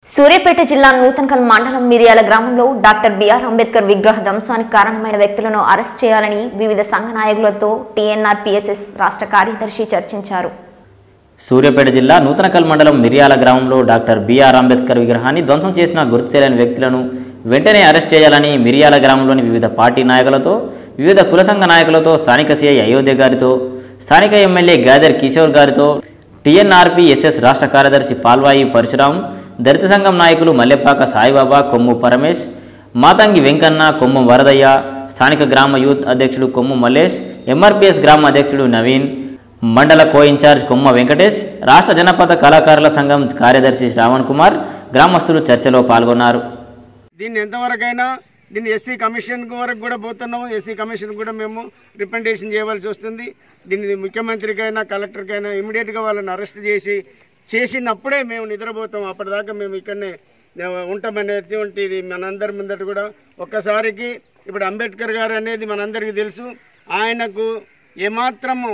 సూర్యాపేట జిల్లా నూతన్కల్ మండలం మిరియాల గ్రామంలో డాక్టర్ బిఆర్ అంబేద్కర్ విగ్రహ ధ్వంసానికి కారణమైన వ్యక్తులను అరెస్ట్ చేయాలని వివిధ సంఘ నాయకులతో టీఎన్ఆర్ పిఎస్ఎస్ రాష్ట్ర కార్యదర్శి చర్చించారు సూర్యాపేట జిల్లా నూతనకల్ మండలం మిర్యాల గ్రామంలో డాక్టర్ బిఆర్ అంబేద్కర్ విగ్రహాన్ని ధ్వంసం చేసిన గుర్తు తెలియని వ్యక్తులను వెంటనే అరెస్ట్ చేయాలని మిర్యాల గ్రామంలోని వివిధ పార్టీ నాయకులతో వివిధ కుల సంఘ నాయకులతో స్థానిక సీఐ అయోధ్య గారితో స్థానిక ఎమ్మెల్యే గాదర్ కిషోర్ గారితో టీఎన్ఆర్పి ఎస్ఎస్ రాష్ట్ర కార్యదర్శి పాల్వాయి పరశురాం దళిత సంఘం నాయకులు మల్లెపాక సాయిబాబా కొమ్ము పరమేశ్ మాతంగి వెంకన్న కొమ్ము వరదయ్య స్థానిక గ్రామ యూత్ అధ్యక్షుడు కొమ్ము మల్లేష్ ఎంఆర్పిఎస్ గ్రామ అధ్యక్షుడు నవీన్ మండల కో ఇన్ఛార్జ్ కొమ్మ వెంకటేష్ రాష్ట్ర జనపద కళాకారుల సంఘం కార్యదర్శి శ్రావణ్ కుమార్ గ్రామస్తులు చర్చలో పాల్గొన్నారు దీన్ని ఎంతవరకైనా దీన్ని ఎస్సీ కమిషన్ వరకు కూడా పోతున్నాము ఎస్సీ కమిషన్ కూడా మేము రిప్రజెంటేషన్ చేయవలసి వస్తుంది దీన్ని ముఖ్యమంత్రికైనా కలెక్టర్కైనా ఇమీడియట్గా వాళ్ళని అరెస్ట్ చేసి చేసినప్పుడే మేము నిద్రపోతాం అప్పటిదాకా మేము ఇక్కడనే ఉంటామనేటువంటి ఇది మనందరి ముందట కూడా ఒక్కసారికి ఇప్పుడు అంబేద్కర్ గారు అనేది మనందరికీ తెలుసు ఆయనకు ఏమాత్రము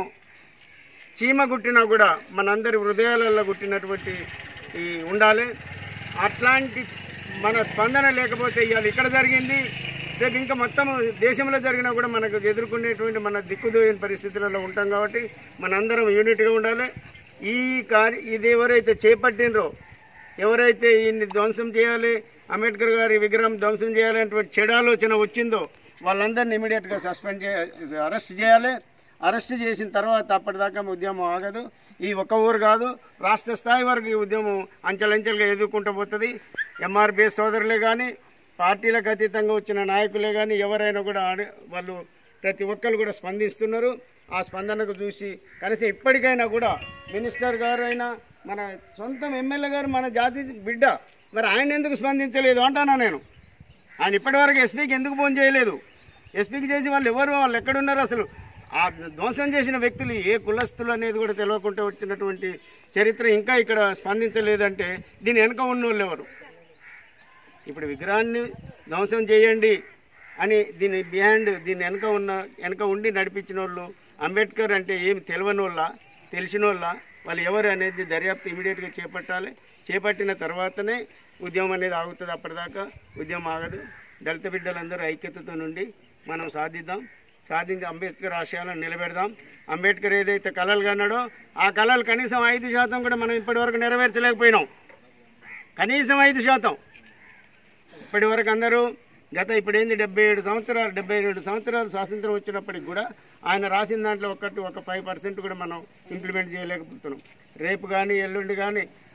చీమ గుట్టినా కూడా మనందరి హృదయాలలో గుట్టినటువంటి ఈ ఉండాలి అట్లాంటి మన స్పందన లేకపోతే ఇవాళ ఇక్కడ జరిగింది రేపు ఇంకా మొత్తం దేశంలో జరిగినా కూడా మనకు ఎదుర్కొనేటువంటి మన దిక్కుదోయని పరిస్థితులలో ఉంటాం కాబట్టి మనందరం యూనిట్గా ఉండాలి ఈ కార్య ఇది ఎవరైతే చేపట్టినరో ఎవరైతే ఈయన్ని ధ్వంసం చేయాలి అంబేద్కర్ గారి విగ్రహం ధ్వంసం చేయాలనేటువంటి చెడు ఆలోచన వచ్చిందో వాళ్ళందరినీ ఇమీడియట్గా సస్పెండ్ చే అరెస్ట్ చేయాలి అరెస్ట్ చేసిన తర్వాత అప్పటిదాకా ఉద్యమం ఆగదు ఈ ఒక్క ఊరు కాదు రాష్ట్ర స్థాయి వరకు ఈ ఉద్యమం అంచెలంచెలుగా ఎదుర్కొంటూ పోతుంది ఎంఆర్బిఎస్ సోదరులే కానీ పార్టీలకు అతీతంగా వచ్చిన నాయకులే కానీ ఎవరైనా కూడా ఆడ- వాళ్ళు ప్రతి ఒక్కరు కూడా స్పందిస్తున్నారు ఆ స్పందనకు చూసి కనీసం ఇప్పటికైనా కూడా మినిస్టర్ గారు అయినా మన సొంతం ఎమ్మెల్యే గారు మన జాతి బిడ్డ మరి ఆయన ఎందుకు స్పందించలేదు అంటానా నేను ఆయన ఇప్పటివరకు ఎస్పీకి ఎందుకు ఫోన్ చేయలేదు ఎస్పీకి చేసి వాళ్ళు ఎవరు వాళ్ళు ఎక్కడున్నారు అసలు ఆ ధ్వంసం చేసిన వ్యక్తులు ఏ కులస్తులు అనేది కూడా తెలియకుండా వచ్చినటువంటి చరిత్ర ఇంకా ఇక్కడ స్పందించలేదంటే దీని వెనక ఉన్న వాళ్ళు ఎవరు ఇప్పుడు విగ్రహాన్ని ధ్వంసం చేయండి అని దీని బిహైండ్ దీని వెనక ఉన్న వెనక ఉండి నడిపించిన వాళ్ళు అంబేద్కర్ అంటే ఏమి తెలియని వాళ్ళ తెలిసిన వాళ్ళ వాళ్ళు ఎవరు అనేది దర్యాప్తు ఇమీడియట్గా చేపట్టాలి చేపట్టిన తర్వాతనే ఉద్యమం అనేది ఆగుతుంది అప్పటిదాకా ఉద్యమం ఆగదు దళిత బిడ్డలందరూ ఐక్యతతో నుండి మనం సాధిద్దాం సాధించి అంబేద్కర్ ఆశయాలను నిలబెడదాం అంబేద్కర్ ఏదైతే కళలు కన్నాడో ఆ కళలు కనీసం ఐదు శాతం కూడా మనం ఇప్పటివరకు నెరవేర్చలేకపోయినాం కనీసం ఐదు శాతం ఇప్పటి వరకు అందరూ గత ఇప్పుడు ఏంది డెబ్బై ఏడు సంవత్సరాలు డెబ్బై ఏడు సంవత్సరాలు స్వాతంత్రం వచ్చినప్పటికి కూడా ఆయన రాసిన దాంట్లో ఒకటి ఒక ఫైవ్ పర్సెంట్ కూడా మనం ఇంప్లిమెంట్ చేయలేకపోతున్నాం రేపు కానీ ఎల్లుండి కానీ